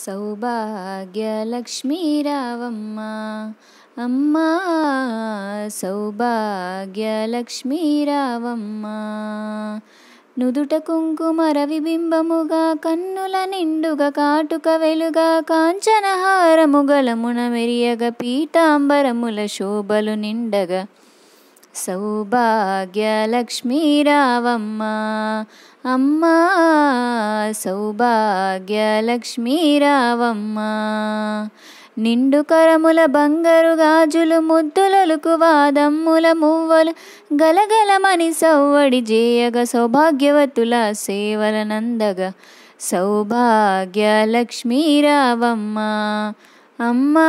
సౌభాగ్యలక్ష్మీ రావమ్మ అమ్మా సౌభాగ్యలక్ష్మీ రావమ్మ నుదుట కుంకుమ రవిబింబముగా కన్నుల నిండుగా కాటుక వెలుగా కాంచనహారము గలమున మెరియగ పీతాంబరముల శోభలు నిండగా సౌభాగ్యలక్ష్మీ రావమ్మ అమ్మా సౌభాగ్యలక్ష్మీ రావమ్మ నిండు కరముల బంగారు గాజులు ముద్దులొలుకు వాదమ్ముల మువ్వలు గలగలమని సవ్వడి జేయగ సౌభాగ్యవతుల సేవల నందగ సౌభాగ్యలక్ష్మీ రావమ్మ అమ్మా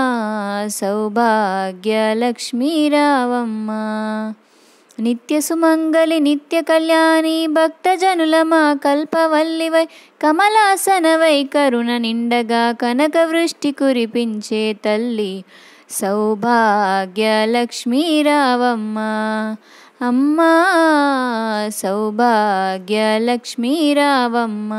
సౌభాగ్యలక్ష్మీ రావమ్మ నిత్య సుమంగళి నిత్య కళ్యాణి భక్తజనుల మా కల్పవల్లివై కమలాసనవై కరుణ నిండగా కనక వృష్టి కురిపించే తల్లి సౌభాగ్యలక్ష్మీ రావమ్మ అమ్మా సౌభాగ్యలక్ష్మీ రావమ్మ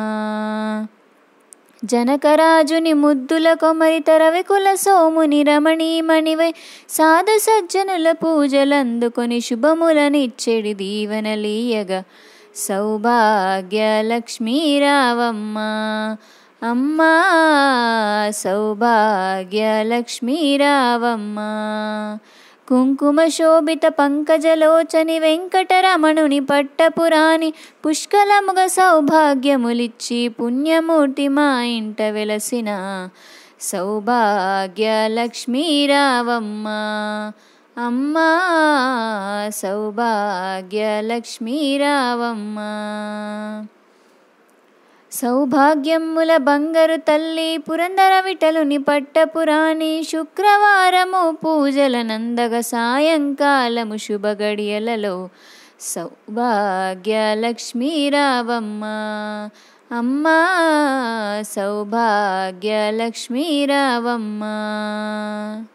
జనకరాజుని ముద్దుల కొమరి తరవికుల సోముని రమణీమణివై సాధు సజ్జనుల పూజలందుకొని శుభములనిచ్చెడి దీవెనలీయగా సౌభాగ్యలక్ష్మీ రావమ్మ అమ్మా సౌభాగ్యలక్ష్మీ రావమ్మ కుంకుమ శోభిత పంకజలోచని వెంకటరమణుని పట్టపురాణి పుష్కలముగ సౌభాగ్యములిచ్చి పుణ్యమూర్తి మా ఇంట వెలసిన సౌభాగ్యలక్ష్మీ రావమ్మ అమ్మా సౌభాగ్యలక్ష్మీ రావమ్మ సౌభాగ్యముల బంగారు తల్లి పురందర విటలుని పట్టపురాణి శుక్రవారము పూజల నందగ సాయంకాలము శుభగడియలలో సౌభాగ్యలక్ష్మీ రావమ్మ అమ్మా సౌభాగ్యలక్ష్మీ రావమ్మ